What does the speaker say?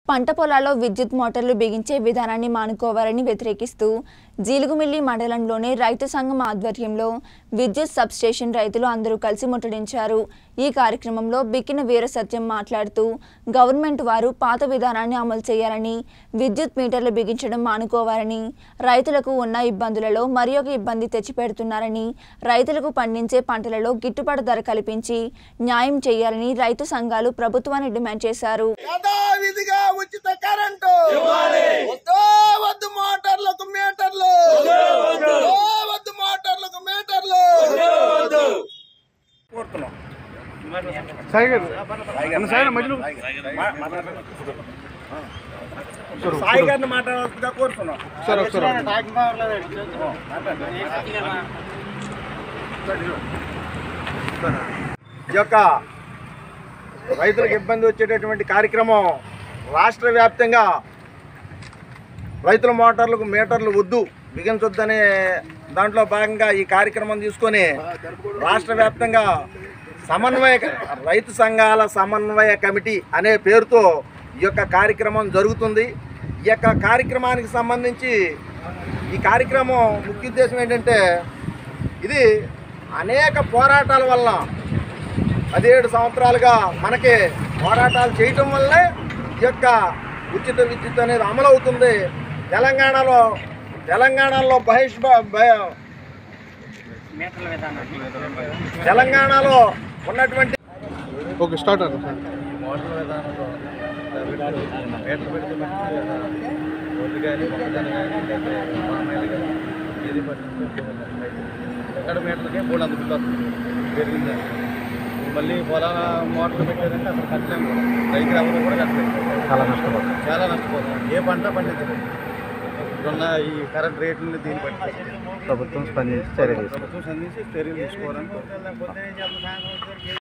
పంట పొలాల్లో విద్యుత్ మోటార్లు బిగించే విధానాన్ని మానుకోవాలని వ్యతిరేకిస్తూ జీలుగుమిల్లి మండలంలోని రైతు సంఘం ఆధ్వర్యంలో విద్యుత్ సబ్స్టేషన్ రైతులు అందరూ కలిసి ముట్టడించారు ఈ కార్యక్రమంలో బిక్కిన వీరసత్యం మాట్లాడుతూ గవర్నమెంట్ వారు పాత విధానాన్ని అమలు చేయాలని విద్యుత్ మీటర్లు బిగించడం మానుకోవాలని రైతులకు ఉన్న ఇబ్బందులలో మరి ఒక ఇబ్బంది తెచ్చిపెడుతున్నారని రైతులకు పండించే పంటలలో గిట్టుబాటు ధర కల్పించి న్యాయం చేయాలని రైతు సంఘాలు ప్రభుత్వాన్ని డిమాండ్ చేశారు యథావిధిగా ఉచిత కరెంటు వద్దో వద్దు మోటార్లకు మీటర్లు వద్దో వద్దు మోటార్లకు మీటర్లు కోరుతున్నాం సాయి గారు అన్న సాయి మధ్యలో సాయి గారిని మాట్లాడాల్సిందిగా కోరుతున్నాం సార్ ఒకసారి ఈ యొక్క రైతులకు ఇబ్బంది వచ్చేటటువంటి కార్యక్రమం రాష్ట్ర వ్యాప్తంగా రైతుల మోటార్లకు మీటర్లు వద్దు బిగించొద్దనే దాంట్లో భాగంగా ఈ కార్యక్రమం తీసుకొని రాష్ట్ర వ్యాప్తంగా సమన్వయ రైతు సంఘాల సమన్వయ కమిటీ అనే పేరుతో ఈ యొక్క కార్యక్రమం జరుగుతుంది ఈ యొక్క కార్యక్రమానికి సంబంధించి ఈ కార్యక్రమం ముఖ్య ఉద్దేశం ఏంటంటే ఇది అనేక పోరాటాల వల్ల పదిహేడు సంవత్సరాలుగా మనకి పోరాటాలు చేయటం వల్లే ఈ యొక్క ఉచిత విద్యుత్ అనేది అమలు అవుతుంది తెలంగాణలో తెలంగాణలో బహిష్ తెలంగాణలో ఉన్నటువంటి ఓకే స్టార్ట్ అన్న సార్ మోటార్ విధానంలో మీటర్ పెడితే మనకి ఒడ్లు కానీ మొక్కజొన్న కానీ లేకపోతే పామాయిల్ కానీ ఏది పట్టించుకుంటే ఎక్కడ మీటర్కే మూడు వందల రూపాయలు వస్తుంది పెరిగిందని మళ్ళీ పొలాల మోటార్లు పెట్టారంటే అసలు కట్టలేము కూడా రైతులు ఎవరు కూడా కట్టలేదు చాలా నష్టపోతాం చాలా నష్టపోతాం ఏ పంట పండించలేదు ఇప్పుడున్న ఈ కరెంట్ రేట్లను దీన్ని బట్టి ప్రభుత్వం స్పందించి చర్యలు ప్రభుత్వం స్పందించి చర్యలు తీసుకోవాలని